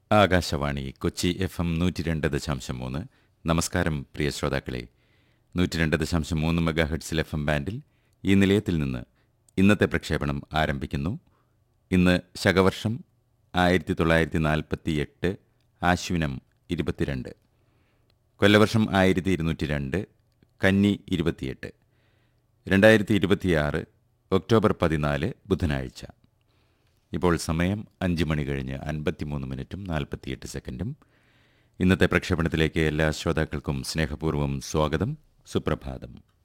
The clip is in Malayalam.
ആകാശവാണി കൊച്ചി എഫ് എം നൂറ്റി രണ്ട് ദശാംശം മൂന്ന് നമസ്കാരം പ്രിയ ശ്രോതാക്കളെ നൂറ്റി രണ്ട് ദശാംശം മൂന്ന് മെഗാ ഹെഡ്സിൽ എഫ് എം ബാൻഡിൽ ഈ നിലയത്തിൽ നിന്ന് ഇന്നത്തെ പ്രക്ഷേപണം ആരംഭിക്കുന്നു ഇന്ന് ശകവർഷം ആയിരത്തി തൊള്ളായിരത്തി നാൽപ്പത്തി എട്ട് ആശ്വിനം ഇരുപത്തിരണ്ട് കൊല്ലവർഷം ആയിരത്തി ഇരുന്നൂറ്റി രണ്ട് കന്നി ഇരുപത്തിയെട്ട് രണ്ടായിരത്തി ഇരുപത്തിയാറ് ഒക്ടോബർ പതിനാല് ബുധനാഴ്ച ഇപ്പോൾ സമയം അഞ്ച് മണി കഴിഞ്ഞ് അൻപത്തിമൂന്ന് മിനിറ്റും നാൽപ്പത്തിയെട്ട് സെക്കൻഡും ഇന്നത്തെ പ്രക്ഷേപണത്തിലേക്ക് എല്ലാ ശ്രോതാക്കൾക്കും സ്നേഹപൂർവ്വം സ്വാഗതം സുപ്രഭാതം